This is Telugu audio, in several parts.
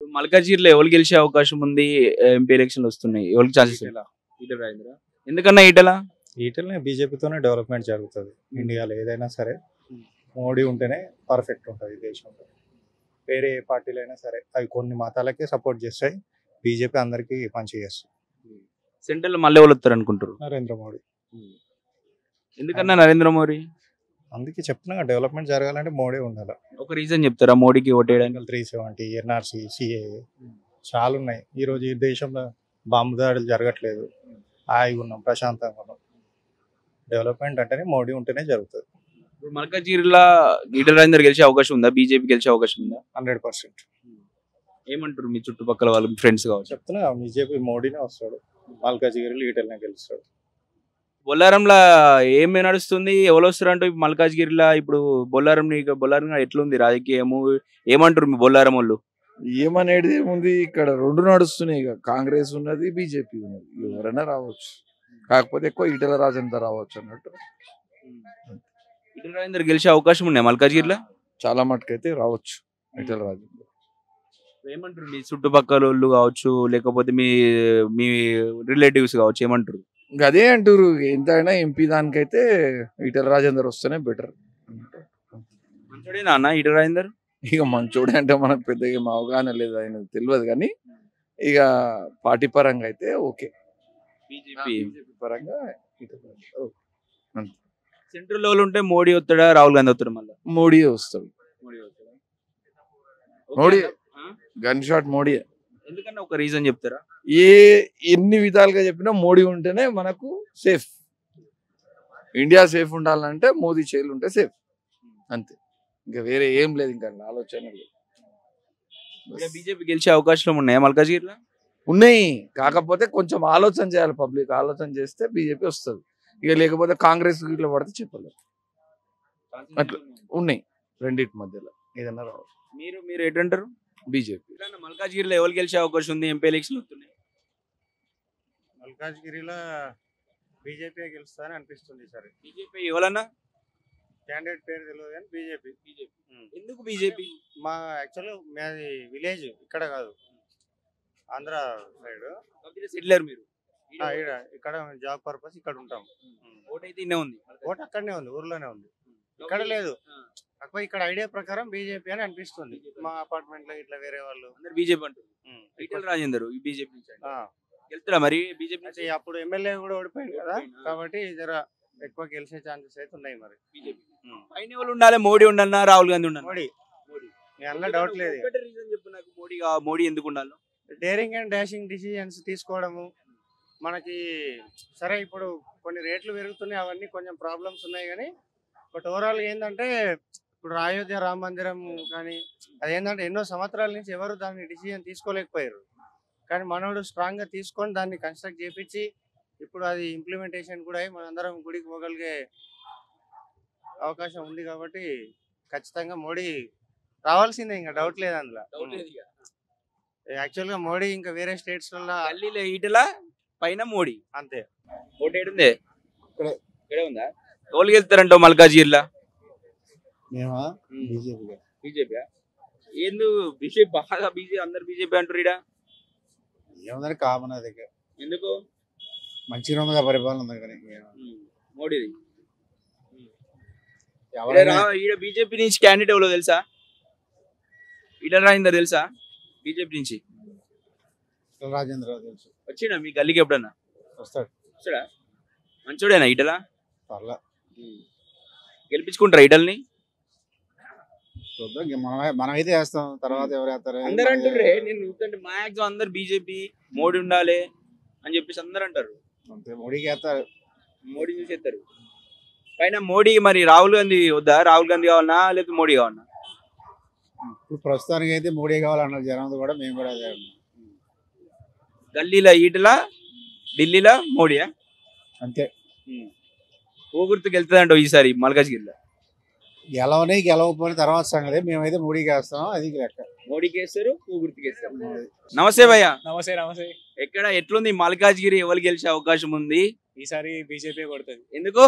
మల్కాజ్గిరిలో ఎవరు గెలిచే అవకాశం ఉంది ఎంపీ ఎలక్షన్లు వస్తున్నాయి ఎవరికి ఛాన్సెస్ ఈటల రాజేంద్ర ఎందుకన్నా ఈటల ఈటలనే బీజేపీతోనే డెవలప్మెంట్ జరుగుతుంది ఇండియాలో ఏదైనా సరే మోడీ ఉంటేనే పర్ఫెక్ట్ ఉంటుంది దేశంలో వేరే ఏ పార్టీలు అయినా సరే అవి కొన్ని మతాలకే సపోర్ట్ చేస్తాయి బీజేపీ అందరికీ మంచి చేస్తుంది సెంట్రల్ లో మళ్ళీ ఎవరు వస్తారు అనుకుంటారు నరేంద్ర మోడీ ఎందుకన్నా నరేంద్ర మోడీ అందుకే చెప్తున్నా డెవలప్మెంట్ జరగాలంటే మోడీ ఉండాలి ఒక రీజన్ చెప్తారా మోడీకి ఓటేయడానికి త్రీ సెవెంటీ ఎన్ఆర్సీ సిఏ చాలా ఉన్నాయి ఈరోజు ఈ దేశంలో బాంబు దాడులు జరగట్లేదు హాయిగా ఉన్నాం ప్రశాంతంగా ఉన్నాం డెవలప్మెంట్ అంటేనే మోడీ ఉంటేనే జరుగుతుంది ఇప్పుడు మల్కాజ్గిరిలో ఈటల రాజేందర్ గెలిచే అవకాశం ఉందా బీజేపీ గెలిచే అవకాశం ఉందా హండ్రెడ్ పర్సెంట్ ఏమంటారు మీ చుట్టుపక్కల వాళ్ళు ఫ్రెండ్స్ కావచ్చు చెప్తున్నా బీజేపీ మోడీనే వస్తాడు మల్కాజిగిరి లీటర్నే గెలుస్తాడు బొల్లారంలో ఏమి నడుస్తుంది ఎవరు వస్తారంటూ ఇప్పుడు మల్కాజ్గిరిలో ఇప్పుడు బొల్లారం నీకు బొల్లారం ఎట్లుంది రాజకీయము ఏమంటారు మీ బొల్లారం వాళ్ళు ఏమనేది ఏముంది ఇక్కడ రెండు నడుస్తున్నాయి ఇక కాంగ్రెస్ ఉన్నది బీజేపీ ఉన్నది ఎవరైనా రావచ్చు కాకపోతే ఎక్కువ ఈటల రాజేందర్ రావచ్చు అన్నట్టు ఈటల రాజేందర్ గెలిచే అవకాశం ఉన్నాయి మల్కాజ్గిరిలో చాలా మటుకైతే రావచ్చు ఈటల రాజేందర్ ఏమంటారు మీ చుట్టుపక్కల వాళ్ళు కావచ్చు లేకపోతే మీ మీ రిలేటివ్స్ కావచ్చు ఏమంటారు ఇంకా అదే అంటారు ఎంతైనా ఎంపీ దానికైతే ఈటల రాజేందర్ వస్తేనే బెటర్ మంచోడేనా అన్న ఈటల రాజేందర్ ఇక మంచోడే అంటే మనకు పెద్దగా ఏం అవగాహన లేదు ఆయన తెలియదు కానీ ఇక పార్టీ పరంగా అయితే ఓకే బీజేపీ బీజేపీ పరంగా Etela Rajender okay. Central level ఉంటే మోడీ వస్తాడా రాహుల్ గాంధీ వస్తాడు మళ్ళీ మోడీ వస్తాడు మోడీ వస్తాడా మోడీ. ఆ? గన్ షాట్ మోడీ ఎందుకన్నా ఒక రీజన్ చెప్తారా ఏ ఎన్ని విధాలుగా చెప్పినా మోడీ ఉంటేనే మనకు సేఫ్ ఇండియా సేఫ్ ఉండాలంటే మోదీ చేతులు ఉంటే సేఫ్ అంతే ఇంకా వేరే ఏం లేదు ఇంకా ఆలోచన లేదు. బస్. బీజేపీ గెలిచే అవకాశం ఉన్నాయా మల్కాజ్గిరిలో ఉన్నాయి కాకపోతే కొంచెం ఆలోచన చేయాలి పబ్లిక్ ఆలోచన చేస్తే బీజేపీ వస్తుంది ఇక లేకపోతే కాంగ్రెస్ ఇట్లా పడితే చెప్పలేదు అట్లా. ఉన్నాయి రెండింటి మధ్యలో ఏదన్నా రావచ్చు మీరు మీరు ఏంటంటారు బీజేపీ మల్కాజ్గిరిలో ఎవరు గెలిచే అవకాశం ఉంది ఎంపీ ఎలక్షన్ వస్తున్నాయి మల్కాజ్గిరిలో బీజేపీ గెలుస్తారని అనిపిస్తుంది సరే బీజేపీ ఎవరన్నా క్యాండిడేట్ పేరు తెలియదు కానీ బీజేపీ బీజేపీ ఎందుకు బీజేపీ మా యాక్చువల్ మాది విలేజ్ ఇక్కడ కాదు ఆంధ్ర సైడ్ సెటిలర్ మీరు ఇక్కడ జాబ్ పర్పస్ ఇక్కడ ఉంటాం ఓట్ అయితే ఇన్నే ఉంది ఓట్ అక్కడనే ఉంది ఊర్లోనే ఉంది ఇక్కడ లేదు కాకపోతే ఇక్కడ ఐడియా ప్రకారం బీజేపీ అని అనిపిస్తుంది మా అపార్ట్మెంట్ లో ఇట్లా వేరే వాళ్ళు అందరు బీజేపీ అంటారు ఉమ్, ఈటల రాజేందర్ ఈ బీజేపీ నుంచి ఆ, వెళ్తారా మరి బీజేపీ అయితే అప్పుడు ఎమ్మెల్యే కూడా ఓడిపోయింది కదా ఓడిపోయింది, ఆ. కాబట్టి జర ఎక్కువ గెలిచే ఛాన్సెస్ అయితే ఉన్నాయి మరి బీజేపీ పైన ఎవరు ఉండాలి మోడీ ఉండాలన్నా రాహుల్ గాంధీ ఉండాలి మోడీ మీ అందులో డౌట్ లేదు ఒకటే రీజన్ చెప్పు నాకు మోడీ కా- మోడీ ఎందుకు ఉండాలి డేరింగ్ అండ్ డాషింగ్ డిసిజన్స్ తీసుకోవడము మనకి సరే ఇప్పుడు కొన్ని రేట్లు పెరుగుతున్నాయి అవన్నీ కొంచెం ప్రాబ్లమ్స్ ఉన్నాయి కానీ బట్ ఓవరాల్ ఏంటంటే ఇప్పుడు అయోధ్య రామ మందిరం కానీ అదేంటంటే ఎన్నో సంవత్సరాల నుంచి ఎవరు దాన్ని డిసిజన్ తీసుకోలేకపోయారు కానీ మనోడు స్ట్రాంగ్గా తీసుకొని దాన్ని కన్స్ట్రక్ట్ చేపించి ఇప్పుడు అది ఇంప్లిమెంటేషన్ కూడా అయ్యి మనందరం గుడికి పోగలిగే అవకాశం ఉంది కాబట్టి ఖచ్చితంగా మోడీ రావాల్సిందే ఇంకా డౌట్ లేదు అందులో యాక్చువల్గా మోడీ ఇంకా వేరే స్టేట్స్లలో గల్లీలో ఈటల పైన మోడీ అంతే ఓటు ఏడుంది ఇక్కడే. ఇక్కడే ఉందా ఎవరు వెళ్తారంటావు మల్కాజ్గిరిలో మేమా బీజేపీ బీజేపీ ఏందు బీజేపీ బాగా బీజేపీ అందరు బీజేపీ అంటారు ఈడ ఏముందని కామన్ అది ఎందుకు మంచిగా ఉందిగా పరిపాలన ఉంది కానీ మోడీది ఈడ ఎవరైనా రా- ఈడ బీజేపీ నుంచి క్యాండిడేట్ ఎవరో తెలుసా ఈడ రాయిందా తెలుసా బీజేపీ నుంచి రాజేంద్ర తెలుసు వచ్చినా మీ గల్లీకి ఎప్పుడన్నా వస్తాడు వచ్చాడా మంచోడేనా ఈటలా పర్లే గెలిపించుకుంటారా ఈటల్ని చూద్దాం ఇంక మనమే మనమైతే వేస్తాం తర్వాత ఎవరు వేస్తారు అందరు అంటుండ్రే నేను చూస్తుంటే మాక్సిమం అందరు బీజేపీ మోడీ ఉండాలి అని చెప్పేసి అందరు అంటారు అంతే మోడీకి వేస్తారు మోడీ చూసేస్తారు పైన మోడీ మరి రాహుల్ గాంధీ వద్దా రాహుల్ గాంధీ కావాలన్నా లేకపోతే మోడీ కావాలన్నా ఇప్పుడు ప్రస్తుతానికి అయితే మోడీ కావాలన్నారు జనం కూడా మేము కూడా అదే అన్నాం. గల్లీలో ఈటల ఢిల్లీలో మోడీయా అంతే ఊగుర్తుకు వెళ్తుందంట ఈసారి మల్కాజ్గిరిలో గెలవని గెలవకపోయిన తర్వాత సంగతి మేమైతే మోడీకి వేస్తాం అది లెక్క మోడీకి వేస్తారు ఊగుర్తుకి వేస్తారు నమస్తే భయ్య నమస్తే నమస్తే ఎక్కడ ఎట్లుంది మల్కాజ్గిరి ఎవరు గెలిచే అవకాశం ఉంది ఈసారి బీజేపీ కొడుతుంది ఎందుకు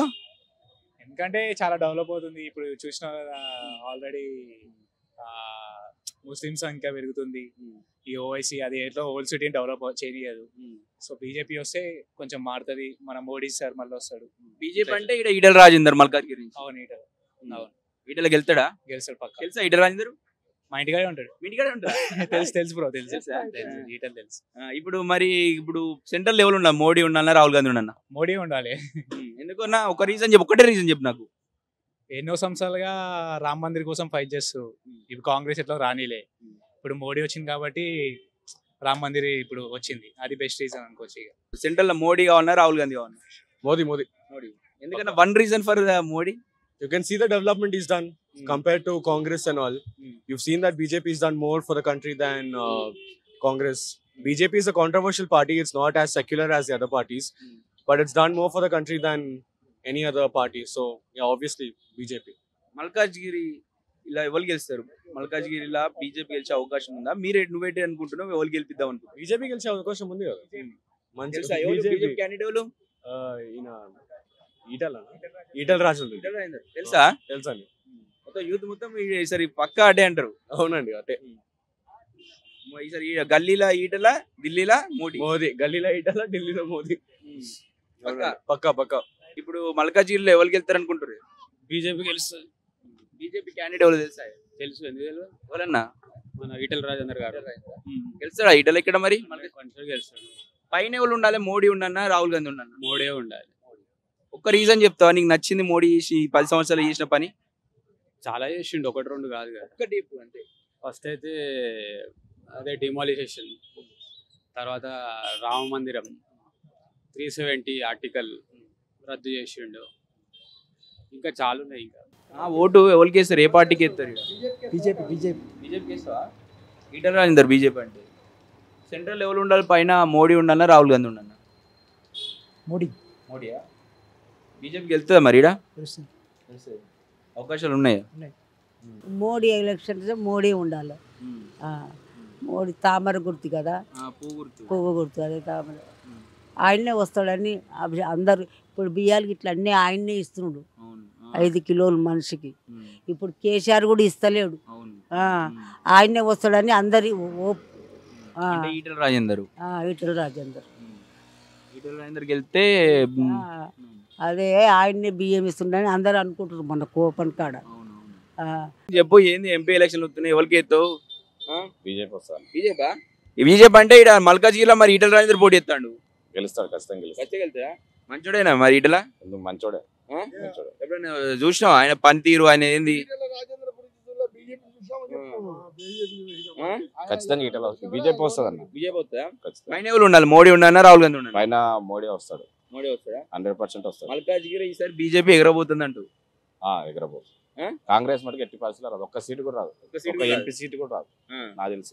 ఎందుకంటే చాలా డెవలప్ అవుతుంది ఇప్పుడు చూసిన ఆల్రెడీ ముస్లిం సంఖ్య పెరుగుతుంది ఈ ఓవైసీ అది ఎట్లా ఓల్డ్ సిటీని డెవలప్ చేయలేదు సో బీజేపీ వస్తే కొంచెం మారుతుంది మన మోడీ సార్ మళ్ళీ వస్తాడు బీజేపీ అంటే ఇక్కడ ఈటల రాజేందర్ మల్కాజ్గిరి నుంచి అవును ఈటల అవును. ఈటల గెలుతాడా గెలుస్తాడు పక్క తెలుసా ఈటల రాజేందర్ మా ఇంటికాడే ఉంటాడు మీ ఇంటికాడే ఉంటాడా తెలుసు తెలుసు బ్రో తెలుసు తెలుసా? తెలుసు ఈటల తెలుసు ఆ, ఇప్పుడు మరి ఇప్పుడు సెంట్రల్ లెవెల్ ఉన్నా మోడీ ఉండాలా రాహుల్ గాంధీ ఉన్నా మోడీ ఉండాలి ఎందుకన్నా ఒక రీజన్ చెప్పు ఒకటే రీజన్ చెప్పు నాకు ఎన్నో సంవత్సరాలుగా రామ్ మందిర్ కోసం ఫైట్ చేస్తూ ఇప్పుడు కాంగ్రెస్ ఎట్లా రానిలే ఇప్పుడు మోడీ వచ్చింది కాబట్టి రామ్ మందిర్ ఇప్పుడు వచ్చింది అది బెస్ట్ రీజన్ అనుకోవచ్చు ఇక సెంట్రల్ లో మోడీ కావాలన్నా రాహుల్ గాంధీ కావాలన్నా Modi, Modi. మోడీ ఎందుకంటే one reason for Modi You can see the development he's done compared to Congress and all. Mm. You've seen that BJP has done more for the country than uh, Congress. BJP is a controversial party. It's not as secular as the other parties, Mm. but it's done more for the country than any other party. So yeah, obviously BJP. Malkajgiri ఇలా ఎవరు గెలుస్తారు మల్కాజ్గిరిలా బీజేపీ గెలిచే అవకాశం ఉందా మీరే నువ్వేంటి అనుకుంటున్నావు ఎవరు గెలిపిద్దాం అనుకుంటున్నావు BJP గెలిచే అవకాశం ఉంది కదా మంచి తెలుసా ఎవరు BJP బీజేపీ క్యాండిడేట్ uh, ఈయన ఈటల ఈటల రాజు తెలుసా తెలుసా అండి మొత్తం యూత్ మొత్తం ఈ- ఈసారి పక్కా అటే అంటారు అవునండి అంటే ఈసారి ఈ గల్లీలా ఈటల ఢిల్లీలా మోడీ మోదీ గల్లీలో ఈటల ఢిల్లీలో మోదీ పక్కా. పక్కా పక్కా ఇప్పుడు మల్కాజ్గిరిలో ఎవరు గెలుస్తారు అనుకుంటారు బీజేపీ గెలుస్తుంది బీజేపీ క్యాండిడేట్ ఎవరు తెలుసా తెలుసు ఎందుకు తెలియదు ఎవరన్నా మన ఈటల రాజేందర్ గారు గెలుస్తాడా ఈటల ఇక్కడ మరి కొంచెం గెలుస్తాడు పైన ఎవరు ఉండాలి మోడీ ఉండన్నా రాహుల్ గాంధీ ఉండన్నా మోడే ఉండాలి ఒక్క రీజన్ చెప్తావా నీకు నచ్చింది మోడీ చేసి ఈ పది సంవత్సరాలు చేసిన పని చాలా చేసిండు ఒకటి రెండు కాదు కదా ఒక్కటి చెప్పు అంటే ఫస్ట్ అయితే అదే డిమాలిజేషన్ తర్వాత రామ మందిరం త్రీ సెవెంటీ ఆర్టికల్ రద్దు చేసిండు ఇంకా చాలా ఉన్నాయి ఇంకా ఆ ఓటు ఎవరికి వేస్తారు ఏ పార్టీకి వేస్తారు బీజేపీ బీజేపీ బీజేపీకి వేస్తావా ఈటల రాజేందర్ బీజేపీ అంటే సెంట్రల్ లెవెల్ ఉండాలి పైన మోడీ ఉండన్నా రాహుల్ గాంధీ ఉండన్నా మోడీ మోడీయా బీజేపీకి వెళ్తుందా మరి ఈడ? తెలుస్తుంది అవకాశాలు ఉన్నాయా మోడీ ఎలక్షన్స్ మోడీ ఉండాలి ఆ, మోడీ తామర గుర్తు కదా పువ్వు గుర్తు పువ్వు గుర్తు అదే తామర ఆయన్నే వస్తాడని అభి- అందరు ఇప్పుడు బియ్యాలకి ఇట్లా అన్నీ ఆయన్నే ఇస్తున్నాడు అవును ఐదు కిలోలు మనిషికి ఉమ్, ఇప్పుడు కేసీఆర్ కూడా ఇస్తలేడు అవును ఆ, ఆయన్నే వస్తాడని అందరి ఓ- ఆ, అంటే ఈటల రాజేందర్ ఆ, ఈటల రాజేందర్ ఈటల రాజేందర్ వెళ్తే ఆ, అదే ఆయన్నే బియ్యం ఇస్తుండని అందరు అనుకుంటారు మన కోపన్ కాడ ఆ, చెప్పు ఏంది ఎంపీ ఎలక్షన్లు వస్తున్నాయి ఎవరికి ఎత్తావు బీజేపీ వస్తాను బీజేపీ బీజేపీ అంటే ఇక్కడ మల్కాజ్గిరిలో మరి ఈటల రాజేందర్ పోటీ ఎత్తాడు గెలుస్తాడు ఖచ్చితంగా గెలుస్తాడు ఖచ్చితంగా వెళ్తాడా మంచోడేనా మరి ఈటల ఎందుకు మంచోడే ఆ? మంచోడే ఎప్పుడైనా చూసినావు ఆయన పనితీరు ఆయన ఏంది ఆ? ఖచ్చితంగా ఈటల బీజేపీ వస్తుంది అన్న బీజేపీ వస్తుందా ఖచ్చితంగా పైన ఎవరు ఉండాలి మోడీ ఉండన్నా రాహుల్ గాంధీ ఉండాలి పైన మోడీ వస్తాడు మోడీ వస్తాడా హండ్రెడ్ పర్సెంట్ వస్తాడు మల్కాజ్గిరి ఈసారి బీజేపీ ఎగరబోతుంది అంటూ ఆ, ఎగరబోదు ఆ? కాంగ్రెస్ మటుకు ఎట్టి పరిస్థితుల్లో రాదు ఒక్క సీటు కూడా రాదు ఒక్క సీటు ఒక్క కూడా ఎంపీ సీటు కూడా రాదు నాకు తెలిసి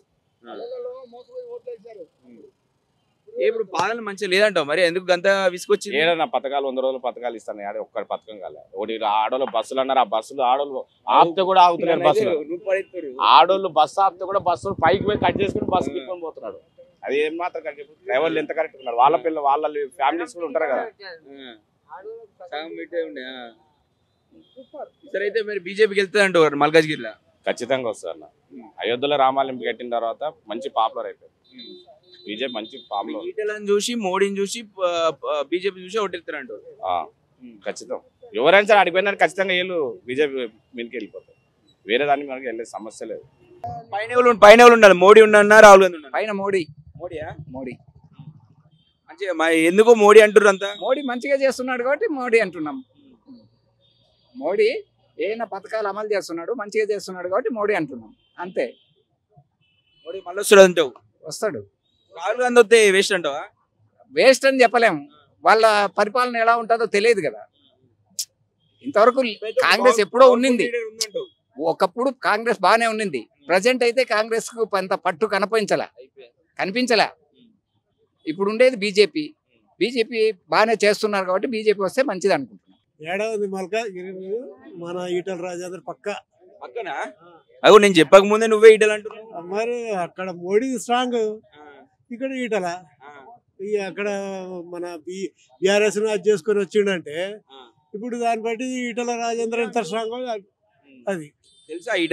ఏ ఇప్పుడు పాలన మంచిగా లేదంటావు మరి ఎందుకు గంత విసుకొచ్చి ఏడన్నా పథకాలు వంద రోజులు పథకాలు ఇస్తాను ఆడ ఒక్క పథకం కాలే ఒకటి ఆడోళ్ళు బస్సులు అన్నారు ఆ బస్సులు ఆడోళ్ళు ఆపితే కూడా ఆగుతున్నారు బస్సులు ఆడోళ్ళు బస్సు ఆపితే కూడా బస్సులు పైకి పోయి కట్ చేసుకుని బస్సు తీసుకొని పోతున్నాడు అది ఏం మాత్రం కరెక్ట్ డ్రైవర్లు ఎంత కరెక్ట్ ఉన్నారు వాళ్ళ పిల్లలు వాళ్ళ ఫ్యామిలీస్ కూడా ఉంటారు కదా సగం పెట్టే ఉండే ఆ. సరే అయితే మరి బీజేపీకి వెళ్తుంది అంటారు మల్కాజ్గిరిలో ఖచ్చితంగా వస్తారు అన్న అయోధ్యలో రామాలయం కట్టిన తర్వాత మంచి పాపులర్ అయిపోయింది బీజేపీ మంచి పాపులర్ ఈటలను చూసి మోడీని చూసి బీజేపీ చూసి ఓటెత్తారు అంటారు ఖచ్చితం ఎవరైనా సరే అడిగిపోయినా ఖచ్చితంగా వీళ్ళు బీజేపీ మీదకి వెళ్ళిపోతారు వేరే దానికి మనకి వెళ్ళే సమస్య లేదు పైన ఎవరు పైన ఎవరు ఉండాలి మోడీ ఉండన్నా రాహుల్ గాంధీ ఉండాలి పైన మోడీ మోడీయా మోడీ మంచిగా మరి ఎందుకో మోడీ అంటారు అంతా మోడీ మంచిగా చేస్తున్నాడు కాబట్టి మోడీ అంటున్నాం మోడీ ఏమైనా పథకాలు అమలు చేస్తున్నాడు మంచిగా చేస్తున్నాడు కాబట్టి మోడీ అంటున్నాం అంతే మోడీ మళ్ళీ వస్తాడు అంటావు వస్తాడు రాహుల్ గాంధీ వస్తే వేస్ట్ అంటావా వేస్ట్ అని చెప్పలేము వాళ్ళ పరిపాలన ఎలా ఉంటుందో తెలియదు కదా ఇంతవరకు కాంగ్రెస్ ఎప్పుడో ఉన్నింది ఒకప్పుడు కాంగ్రెస్ బాగానే ఉన్నింది ప్రజెంట్ అయితే కాంగ్రెస్ కు అంత పట్టు కనిపించలే కనిపించలే ఇప్పుడు ఉండేది బీజేపీ బీజేపీ బాగానే చేస్తున్నారు కాబట్టి బీజేపీ వస్తే మంచిది అనుకుంటున్నాం ఏడాది మల్కా మన ఈటల రాజేందర్ పక్క పక్కన అగో నేను చెప్పక ముందే నువ్వే ఈటలు అంటున్నావు మరి అక్కడ మోడీ స్ట్రాంగ్ ఇక్కడ ఈటల ఈ అక్కడ మన బి బీఆర్ఎస్ అది చేసుకొని వచ్చిండంటే ఇప్పుడు దాన్ని బట్టి ఈటల రాజేంద్ర ఎంత స్ట్రాంగ్ అది తెలుసా ఈటలా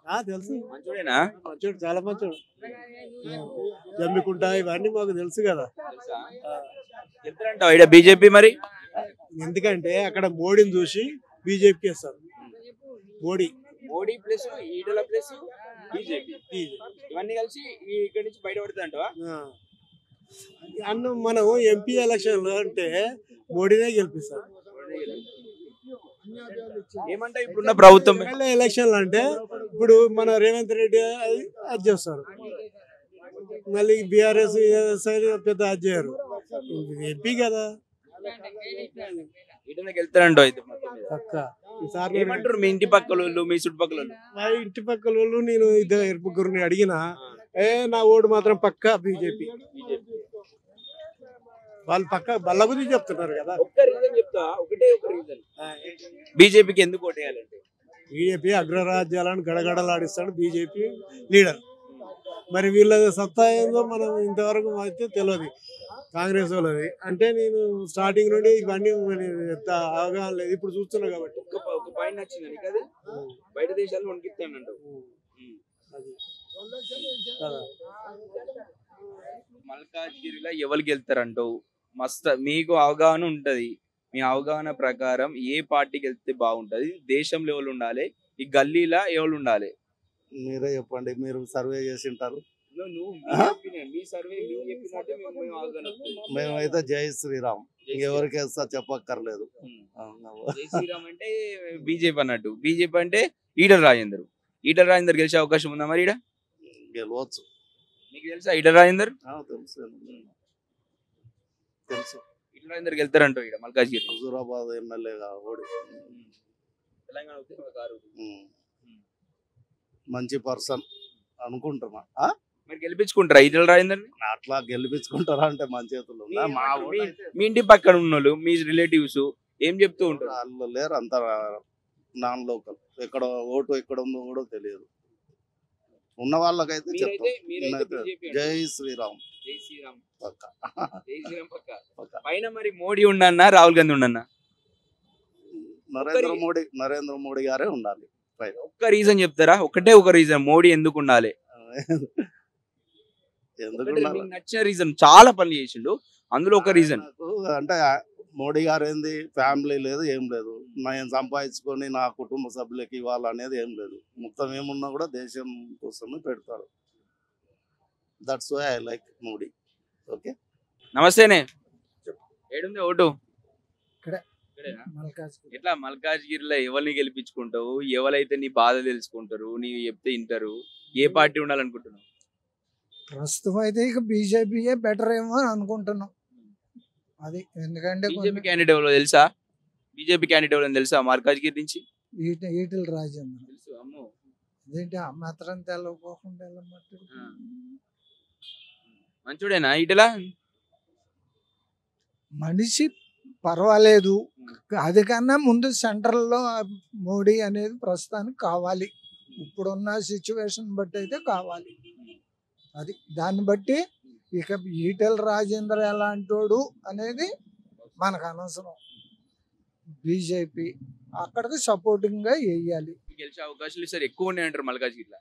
ఆ, తెలుసు మంచోడేనా మంచోడు చాలా మంచోడు జమ్మికుంటా ఇవన్నీ మాకు తెలుసు కదా చెప్తారంటావా ఇక్కడ బీజేపీ మరి ఎందుకంటే అక్కడ మోడీని చూసి బీజేపీకి వేస్తారు Modi Modi plus Etela plus BJP ఇవన్నీ కలిసి ఇక్కడ నుంచి బయటపడుతుంది అంటవా ఆ. అన్న మనం ఎంపీ ఎలక్షన్ లో అంటే మోడీనే గెలిపిస్తారు ఏమంటే ఇప్పుడున్న ప్రభుత్వం ఎలక్షన్లు అంటే ఇప్పుడు మన రేవంత్ రెడ్డి అది అది చేస్తారు మళ్ళీ బీఆర్ఎస్ సైడ్ పెద్ద అది చేయరు ఎంపీ కదా ఈటలకి వెళ్తారంటో అయితే మొత్తం మీద. పక్క ఈసారి ఏమంటారు మీ ఇంటి పక్కల వాళ్ళు మీ చుట్టుపక్కల వాళ్ళు మా ఇంటి పక్కల వాళ్ళు నేను ఇద్దరు ముగ్గురిని అడిగిన ఏ నా ఓటు మాత్రం పక్క బీజేపీ వాళ్ళు పక్క బల్ల గురించి చెప్తున్నారు కదా ఒక్క రీజన్ చెప్తా ఒకటే ఒక రీజన్ బీజేపీకి ఎందుకు ఓటేయాలంటే బీజేపీ అగ్రరాజ్యాలను గడగడలాడిస్తాడు బీజేపీ లీడర్ మరి వీళ్ళ సత్తా ఏందో మనం ఇంతవరకు అయితే తెలియదు కాంగ్రెస్ వాళ్ళది అంటే నేను స్టార్టింగ్ నుండి ఇవన్నీ మరి ఎంత అవగాహన లేదు ఇప్పుడు చూస్తున్నా కాబట్టి ఒక్క ఒక పాయింట్ నచ్చింది నీకు అది బయట దేశాల్లో వణికిస్తానంటావు అది కదా. మల్కాజ్గిరిలో ఎవరికి వెళ్తారంటావు మస్త్ మీకు అవగాహన ఉంటది మీ అవగాహన ప్రకారం ఏ పార్టీకి వెళ్తే బాగుంటది దేశం లెవెల్ ఉండాలి ఈ గల్లీలా ఎవరు ఉండాలి మీరే చెప్పండి మీరు సర్వే చేసి ఉంటారు నువ్వు- నువ్వు మీ ఆ? opinion, మీ సర్వే మీరు చెప్పినట్టే మేము మేము అవగాహన వస్తుంది. మేమైతే జై శ్రీరామ్ ఎవరికి వేస్తా చెప్పక్కర్లేదు జై శ్రీరామ్ అంటే బీజేపీ అన్నట్టు బీజేపీ అంటే ఈటల రాజేందర్ ఈటల రాజేందర్ గెలిచే అవకాశం ఉందా మరి ఈడ గెలవచ్చు నీకు తెలుసా ఈటల రాజేందర్ ఆ, తెలుసు తెలుసు ఈటల రాజేందర్ వెళ్తారంటావు ఈడ మల్కాజ్గిరి హుజూరాబాద్ ఎమ్మెల్యేగా ఓడి తెలంగాణ ఉద్యమకారు ఉమ్. మంచి పర్సన్ అనుకుంటున్నా ఆ? మరి గెలిపించుకుంటారా ఈటల రాజేందర్ అట్లా గెలిపించుకుంటారా అంటే మన చేతుల్లో ఉందా మా ఓటు అయితే మీ ఇంటి పక్కన ఉన్న వాళ్ళు మీ రిలేటివ్స్ ఏం చెప్తూ ఉంటారు వాళ్ళు లేరు అంత నాన్ లోకల్ ఎక్కడ ఓటు ఎక్కడ ఉందో కూడా తెలియదు ఉన్న వాళ్ళకైతే మీరైతే చెప్తాం మీరైతే నేనైతే బీజేపీ జై శ్రీరామ్ జై శ్రీరామ్ పక్క జై శ్రీరామ్ పక్క పైన మరి మోడీ ఉండన్నా రాహుల్ గాంధీ ఉండన్నా నరేంద్ర మోడీ నరేంద్ర మోడీ గారే ఉండాలి పైన ఒక్క రీజన్ చెప్తారా ఒకటే ఒక రీజన్ మోడీ ఎందుకు ఉండాలి ఎందుకు ఒకటే ఉండాలి? మీకు నచ్చిన రీజన్ చాలా పనులు చేసిండు అందులో ఒక రీజన్ నాకు అంటే మోడీ గారు ఏంది ఫ్యామిలీ లేదు ఏం లేదు నేను సంపాదించుకొని నా కుటుంబ సభ్యులకి ఇవ్వాలనేది ఏం లేదు మొత్తం ఏమున్నా కూడా దేశం కోసమే పెడతాడు that's why I like Modi okay నమస్తేనే ఏడుంది ఓటు ఇక్కడే. ఇక్కడేనా? మల్కాజ్గిరి ఎట్లా మల్కాజ్గిరిలో ఎవరిని గెలిపించుకుంటావు ఎవరైతే నీ బాధ తెలుసుకుంటారు నీ చెప్తే వింటారు ఏ పార్టీ ఉండాలనుకుంటున్నావు ప్రస్తుతం అయితే ఇక బీజేపీయే బెటర్ ఏమో అని అనుకుంటున్నాం అది ఎందుకంటే బీజేపీ క్యాండిడేట్ ఎవరో తెలుసా బీజేపీ క్యాండిడేట్ ఎవరో తెలుసా మల్కాజ్గిరి నుంచి ఈట ఈటల రాజేంద్ర తెలుసు అమ్మో అదేంటి ఆ మాత్రం తెలవకోకుండా వెళ్ళమంటే మంచోడేనా ఇటలా మనిషి పర్వాలేదు అది కన్నా ముందు సెంట్రల్లో మోడీ అనేది ప్రస్తుతానికి కావాలి ఇప్పుడున్న సిచ్యువేషన్ బట్టి అయితే కావాలి అది దాన్ని బట్టి ఇక ఈటెల రాజేంద్ర ఎలాంటోడు అనేది మనకు అనవసరం బీజేపీ అక్కడికి సపోర్టింగ్గా వేయాలి గెలిచే అవకాశాలు ఈసారి ఎక్కువ ఉన్నాయంటారు మల్కాజ్గిరిలో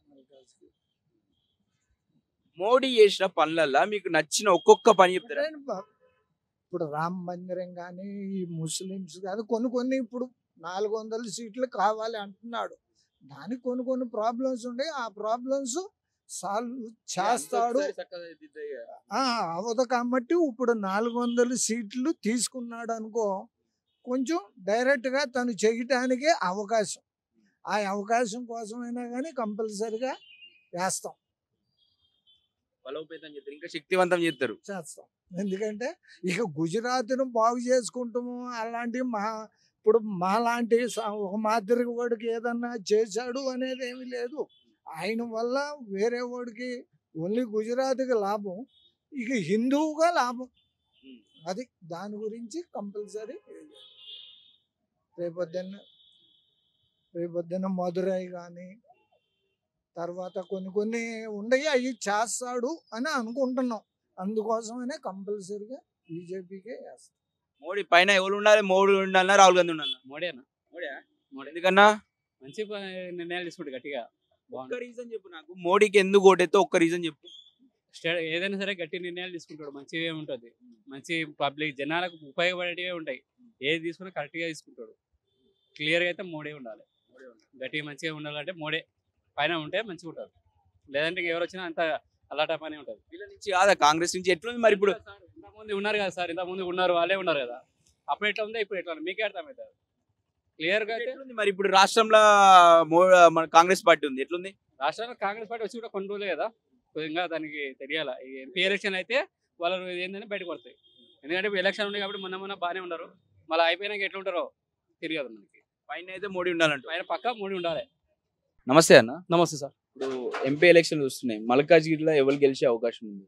మోడీ చేసిన పనులల్లో మీకు నచ్చిన ఒక్కొక్క పని చెప్తారా ఇప్పుడు రామ మందిరం కానీ ఈ ముస్లిమ్స్ కానీ కొన్ని కొన్ని ఇప్పుడు నాలుగు వందల సీట్లు కావాలి అంటున్నాడు దానికి కొన్ని కొన్ని ప్రాబ్లమ్స్ ఉంటాయి ఆ ప్రాబ్లమ్స్ సాల్వ్ చేస్తాడు ఆ, అవదు కాబట్టి ఇప్పుడు నాలుగు వందల సీట్లు తీసుకున్నాడు అనుకో కొంచెం డైరెక్ట్గా తను చేయటానికి అవకాశం ఆ అవకాశం కోసమైనా కానీ కంపల్సరిగా వేస్తాం బలోపేతం చేస్తారు ఇంకా శక్తివంతం చేస్తారు చేస్తాం ఎందుకంటే ఇక గుజరాత్ను బాగు చేసుకుంటాము అలాంటి మా ఇప్పుడు మాలాంటి స- ఒక మాదిరి వాడికి ఏదన్నా చేశాడు అనేది ఏమీ లేదు ఆయన వల్ల వేరే వాడికి ఓన్లీ గుజరాత్కి లాభం ఇక హిందువుగా లాభం అది దాని గురించి కంపల్సరీ రేపొద్దున్న రేపొద్దున్న మధురై కానీ తర్వాత కొన్ని కొన్ని ఉండయి అవి చేస్తాడు అని అనుకుంటున్నాం అందుకోసమనే కంపల్సరీగా బీజేపీకే వేస్తాం మోడీ పైన ఎవరు ఉండాలి మోడీ ఉండాలన్నా రాహుల్ గాంధీ ఉండాలన్నా మోడీ అన్న మోడీ మోడీ ఎందుకన్నా మంచి ప- నిర్ణయాలు తీసుకుంటే గట్టిగా ఒక్క రీజన్ చెప్పు నాకు మోడీకి ఎందుకు ఓటైతే ఒక్క రీజన్ చెప్పు స్టే ఏదైనా సరే గట్టి నిర్ణయాలు తీసుకుంటాడు మంచిగా ఉంటుంది మంచి పబ్లిక్ జనాలకు ఉపయోగపడేటివే ఉంటాయి ఏది తీసుకున్నా కరెక్ట్గా తీసుకుంటాడు క్లియర్గా అయితే మోడే ఉండాలి గట్టిగా మంచిగా ఉండాలంటే మోడే పైన ఉంటే మంచిగా ఉంటారు లేదంటే ఇంక ఎవరు వచ్చినా అంత అలాట పని ఉంటుంది వీళ్ళ నుంచి కాదా కాంగ్రెస్ నుంచి ఎట్లుంది మరి ఇప్పుడు ఇంతకుముందు ఉన్నారు కదా సార్ ఇంతకుముందు ఉన్నారు వాళ్ళే ఉన్నారు కదా అప్పుడు ఎట్లా ఉందో ఇప్పుడు ఎట్లా ఉంది మీకే అర్థమవుతుంది క్లియర్గా అయితే ఎట్లుంది మరి ఇప్పుడు రాష్ట్రంలో మో- మన కాంగ్రెస్ పార్టీ ఉంది ఎట్లుంది రాష్ట్రంలో కాంగ్రెస్ పార్టీ వచ్చి కూడా కొన్ని రోజులే కదా ఇంకా దానికి తెలియాలి ఈ ఎంపీ ఎలక్షన్ అయితే వాళ్ళు ఏంటంటే బయటకు పడతాయి ఎందుకంటే ఇప్పుడు ఎలక్షన్ ఉంది కాబట్టి మొన్న మొన్న బాగానే ఉన్నారు మళ్ళీ అయిపోయినాక ఎట్లా ఉంటారో తెలియదు మనకి పైన అయితే మోడీ ఉండాలంట పైన పక్క మూడు ఉండాలి నమస్తే అన్న నమస్తే సార్ ఇప్పుడు ఎంపీ ఎలక్షన్లు వస్తున్నాయి మల్కాజ్గిరిలో ఎవరు గెలిచే అవకాశం ఉంది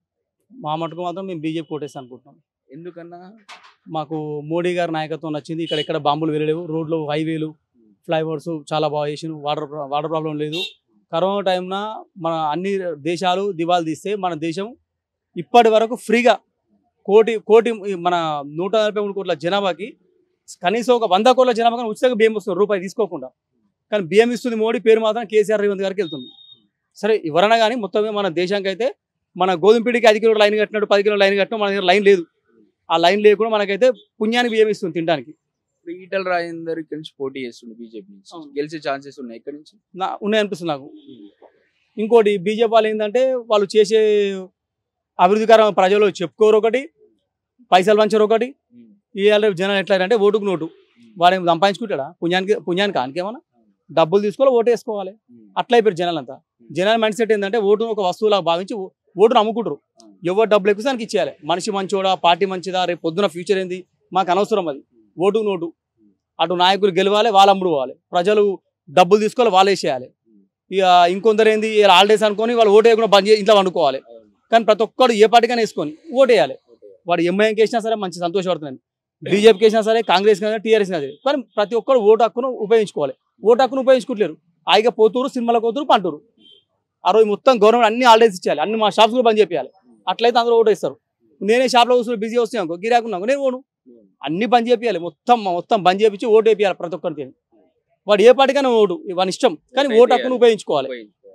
మా మటుకు మాత్రం మేము బీజేపీ కోటేస్తాం అనుకుంటున్నాం ఎందుకన్నా మాకు మోడీ గారి నాయకత్వం నచ్చింది ఇక్కడ ఎక్కడ బాంబులు వెళ్ళలేవు రోడ్లు హైవేలు ఫ్లైఓవర్స్ చాలా బాగా చేసిన వాటర్ వాటర్ ప్రాబ్లం లేదు కరోనా టైంన మన అన్ని దేశాలు దివాలు తీస్తే మన దేశం ఇప్పటి వరకు ఫ్రీగా కోటి కోటి మన నూట నలభై మూడు కోట్ల జనాభాకి కనీసం ఒక వంద కోట్ల జనాభాకి ఉచితంగా బియ్యం వస్తుంది రూపాయి తీసుకోకుండా కానీ బియ్యం ఇస్తుంది మోడీ పేరు మాత్రం కేసీఆర్ రేవంత్ గారికి వెళ్తుంది సరే ఎవరైనా కానీ మొత్తం మీద మన దేశానికి అయితే మన గోధుమ పిండికి ఐదు కిలో లైన్ కట్టినట్టు పది కిలో లైన్ కట్టినా మన దగ్గర లైన్ లేదు ఆ లైన్ లేకుండా మనకైతే పుణ్యానికి బియ్యం ఇస్తుంది తినడానికి ఇప్పుడు ఈటల రాజేందర్ ఇక్కడి నుంచి పోటీ చేస్తుండే బీజేపీ నుంచి గెలిచే ఛాన్సెస్ ఉన్నాయి ఇక్కడ నుంచి నా ఉన్నాయనిపిస్తుంది నాకు ఇంకోటి బీజేపీ వాళ్ళు ఏంటంటే వాళ్ళు చేసే అభివృద్ధికరం ప్రజలు చెప్పుకోరు ఒకటి పైసలు పంచరు ఒకటి ఇవాళ జనాలు ఎట్లా అంటే ఓటుకు నోటు వాడు ఏం సంపాదించుకుంటాడా పుణ్యానికి పుణ్యానికి ఆనికేమన్నా డబ్బులు తీసుకోవాలి ఓటు వేసుకోవాలి అట్లా అయిపోయారు జనాలంతా జనాల మైండ్ సెట్ ఏంటంటే ఓటును ఒక వస్తువులాగా భావించి ఓ- ఓటును అమ్ముకుంటారు ఎవరు డబ్బులు ఎక్కువ దానికి ఇచ్చేయాలి మనిషి మంచోడా పార్టీ మంచిదా రేపు పొద్దున ఫ్యూచర్ ఏంది మాకు అనవసరం అది ఓటు నోటు అటు నాయకులు గెలవాలి వాళ్ళు అమ్ముడు పోవాలి ప్రజలు డబ్బులు తీసుకోవాలి వాళ్ళు వేసేయాలి ఇక ఇంకొందరు ఏంది హాలిడేస్ అనుకొని వాళ్ళు ఓటు వేయకుండా బంద్ చేసి ఇంట్లో వండుకోవాలి కానీ ప్రతి ఒక్కడు ఏ పార్టీకైనా వేసుకొని ఓటు వేయాలి వాడు ఎంఐఎంకి వేసినా సరే మంచి సంతోషపడుతున్నాను బీజేపీకి వేసినా సరే కాంగ్రెస్ టీఆర్ఎస్ సరే కానీ ప్రతి ఒక్కరు ఓటు హక్కును ఉపయోగించుకోవాలి ఓటు హక్కును ఉపయోగించుకోవట్లేరు హాయిగా పోతురు సినిమాలకు పోతురు పంటురు ఆ రోజు మొత్తం గవర్నమెంట్ అన్ని హాలిడేస్ ఇచ్చేయాలి అన్ని మా షాప్స్ కూడా బంద్ చేయాలి అట్లయితే అందరూ ఓటు వేస్తారు నేనే షాప్లో కూర్చొని బిజీ వస్తున్నాను అనుకో గిరాకున్నాను నేను ఓను అన్ని బంద్ చేయాలి మొత్తం మొత్తం బంద్ చేయించి ఓటు వేయాలి ప్రతి ఒక్కరికి వాడు ఏ పార్టీకైనా ఓటు వాని ఇష్టం కానీ ఓటు హక్కును ఉపయోగించుకోవాలి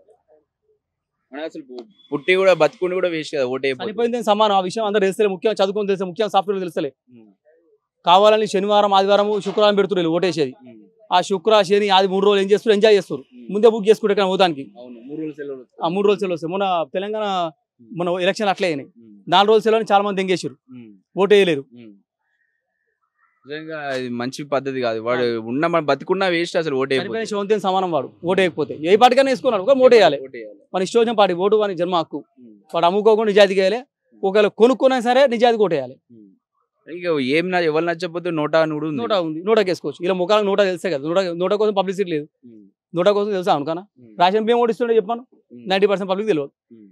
మన అసలు పు- పుట్టి కూడా బతుకుండి కూడా వేస్ట్ కదా ఓటే చనిపోయింది సమానం ఆ విషయం అందరూ తెలుస్తలే ముఖ్యం చదువుకొని తెలుసు ముఖ్యం సాఫ్ట్వేర్ తెలుస్తలే కావాలని శనివారం ఆదివారం శుక్రవారం పెడుతున్నారు ఓటేసేది ఆ శుక్ర శని ఆది మూడు రోజులు ఏం చేస్తారు ఎంజాయ్ చేస్తారు ముందే బుక్ చేసుకుంటే ఇక్కడ పోతానికి అవును మూడు రోజులు సెలవులు ఆ మూడు రోజులు సెలవు వస్తాయి మొన్న తెలంగాణ మన ఎలక్షన్ అట్లే అయినాయి నాలుగు రోజులు సెలవు చాలా మంది ఎంగేసారు ఓటు వేయలేరు నిజంగా ఇది మంచి పద్ధతి కాదు వాడు ఉన్న మన బతుకున్నా వేస్ట్ అసలు ఓటే చనిపోయిన శివంతిని సమానం వాడు ఓటు వేయకపోతే ఏ పార్టీకైనా వేసుకున్నాడు ఒక ఓటు వేయాలి మన ఇష్టం వచ్చిన పార్టీ ఓటు వాని జన్మ హక్కు వాడు అమ్ముకోకుండా నిజాయితీగా వేయాలి ఒకవేళ కొనుక్కున్నా సరే నిజాయితీ ఓటేయాలి ఇక ఏం నా ఎవరు నచ్చకపోతే నోటా నూడు ఉంది. నోటా ఉంది నోటాకి వేసుకోవచ్చు ఇలా ముఖాలకు నోటా తెలిసే కదా నోటా నోటా కోసం పబ్లిసిటీ లేదు నోటా కోసం తెలుసా అనుకనా రేషన్ బియ్యం ఓడిస్తుండే చెప్పాను నైంటీ పర్సెంట్ పబ్లిక్ తెలియదు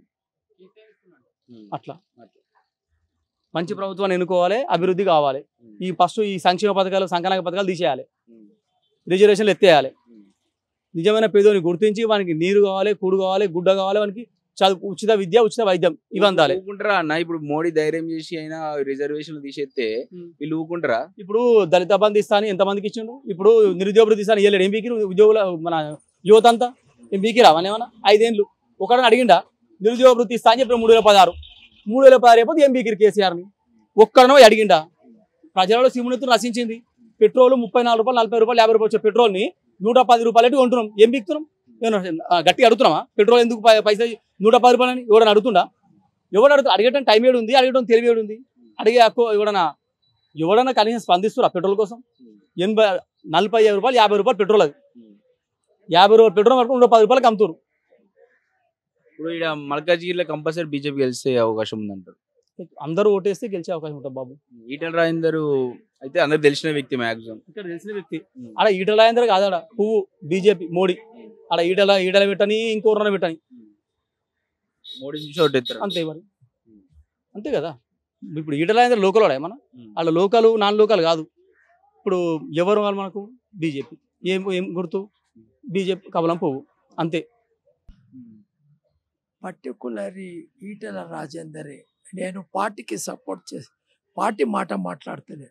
అట్లా మంచి ప్రభుత్వాన్ని ఎన్నుకోవాలి అభివృద్ధి కావాలి ఈ ఫస్ట్ ఈ సంక్షేమ పథకాలు సంకలన పథకాలు తీసేయాలి రిజర్వేషన్లు ఎత్తేయాలి నిజమైన పేదోని గుర్తించి వానికి నీరు కావాలి కూడు కావాలి గుడ్డ కావాలి వానికి చదువు ఉచిత విద్య ఉచిత వైద్యం ఇవి అందాలి ఊరుకుంటారా అన్న ఇప్పుడు మోడీ ధైర్యం చేసి అయినా రిజర్వేషన్ తీసేస్తే వీళ్ళు ఊరుకుంటారా ఇప్పుడు దళిత బంధు ఇస్తా అని ఎంతమందికి ఇచ్చిండు ఇప్పుడు నిరుద్యోగ వృత్తి ఇస్తాను ఇవ్వలేడు ఎంపీకి ఉద్యోగుల మన యువత అంతా ఎంపీకి రావని ఏమన్నా ఐదేళ్ళు ఒకడని అడిగిండా నిరుద్యోగ వృత్తి ఇస్తా అని చెప్పిన మూడు వేల పదహారు మూడు వేల పదహారు అయిపోతే ఎంపీకి కేసీఆర్ని ఒక్కడనో అడిగిండా ప్రజలలో సిమునెత్తు నశించింది పెట్రోల్ ముప్పై నాలుగు రూపాయలు నలభై రూపాయలు యాభై రూపాయలు వచ్చే పెట్రోల్ని నూట పది రూపాయలు ఎటు కొంటున్నాం ఏం బిక్తున్నాం ఏమన్నా ఆ, గట్టిగా అడుగుతున్నామా పెట్రోల్ ఎందుకు పై- పైసా నూట పది రూపాయలని ఎవడని అడుగుతుండా ఎవడు అడుగుతా అడిగటం టైం ఏడు ఉంది అడగటం తెలివి ఏడు ఉంది అడిగే హక్కు ఎవడన్నా ఎవడన్నా కనీసం స్పందిస్తురా పెట్రోల్ కోసం ఎనభై నలభై ఐదు రూపాయలు యాభై రూపాయలు పెట్రోల్ అది యాభై రూపాయలు పెట్రోల్ వరకు నూట పది రూపాయలకి అమ్ముతారు ఇప్పుడు ఇక్కడ మల్కాజ్గిరిలో కంపల్సరీ బీజేపీ గెలిచే అవకాశం ఉందంటారు అందరూ ఓటేస్తే గెలిచే అవకాశం ఉంటుంది బాబు ఈటల రాజేందర్ అయితే అందరు తెలిసిన వ్యక్తి మాక్సిమం ఇక్కడ తెలిసిన వ్యక్తి ఆడ ఈటల రాజేందర్ కాదు ఆడ పువ్వు బీజేపీ మోడీ ఆడ ఈటల ఈటల పెట్టని ఇంకోరన పెట్టని మోడీ నుంచి ఓటేస్తారు అంతే మరి అంతే కదా ఇప్పుడు ఈటల రాజేందర్ లోకల్ వాడే మన వాళ్ళ లోకల్ నాన్ లోకల్ కాదు ఇప్పుడు ఎవరు వాళ్ళు మనకు బీజేపీ ఏం ఏం గుర్తు బీజేపీ కమలం పువ్వు అంతే పర్టికులరీ ఈటల రాజేందరే నేను పార్టీకి సపోర్ట్ చేసి పార్టీ మాట మాట్లాడుతలే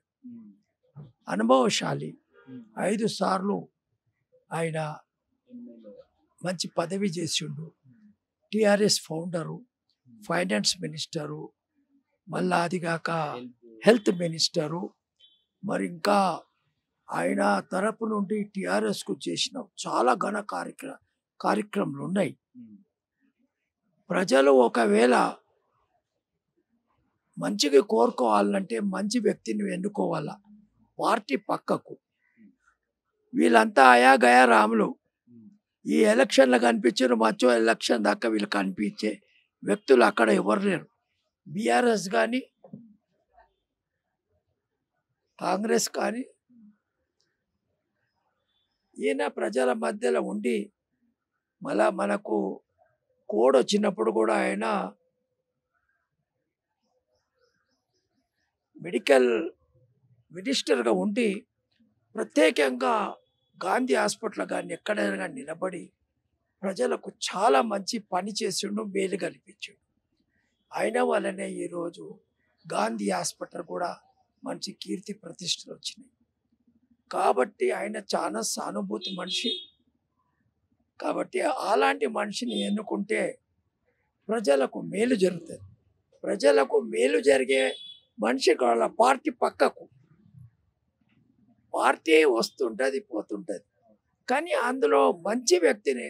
అనుభవశాలి ఐదు సార్లు ఆయన మంచి పదవి చేసిండు టిఆర్ఎస్ ఫౌండరు ఫైనాన్స్ మినిస్టరు మళ్ళా అది కాక హెల్త్ మినిస్టరు మరి ఇంకా ఆయన తరపు నుండి టిఆర్ఎస్కు చేసిన చాలా ఘన కార్యక్ర కార్యక్రమాలు ఉన్నాయి ప్రజలు ఒకవేళ మంచిగా కోరుకోవాలంటే మంచి వ్యక్తిని ఎన్నుకోవాలా పార్టీ పక్కకు వీళ్ళంతా అయా గయా రాములు ఈ ఎలక్షన్లో కనిపించారు మచ్చో ఎలక్షన్ దాకా వీళ్ళు కనిపించే వ్యక్తులు అక్కడ ఎవరు లేరు బీఆర్ఎస్ కానీ కాంగ్రెస్ కానీ ఈయన ప్రజల మధ్యలో ఉండి మళ్ళా మనకు కోడ్ వచ్చినప్పుడు కూడా ఆయన మెడికల్ మినిస్టర్గా ఉండి ప్రత్యేకంగా గాంధీ హాస్పిటల్ కానీ ఎక్కడైనా కానీ నిలబడి ప్రజలకు చాలా మంచి పని చేసిండు మేలు కల్పించాడు అయిన వల్లనే ఈరోజు గాంధీ హాస్పిటల్ కూడా మంచి కీర్తి ప్రతిష్టలు వచ్చినాయి కాబట్టి ఆయన చాలా సానుభూతి మనిషి కాబట్టి అలాంటి మనిషిని ఎన్నుకుంటే ప్రజలకు మేలు జరుగుతుంది ప్రజలకు మేలు జరిగే మనిషి వాళ్ళ పార్టీ పక్కకు పార్టీ వస్తుంటుంది పోతుంటుంది కానీ అందులో మంచి వ్యక్తిని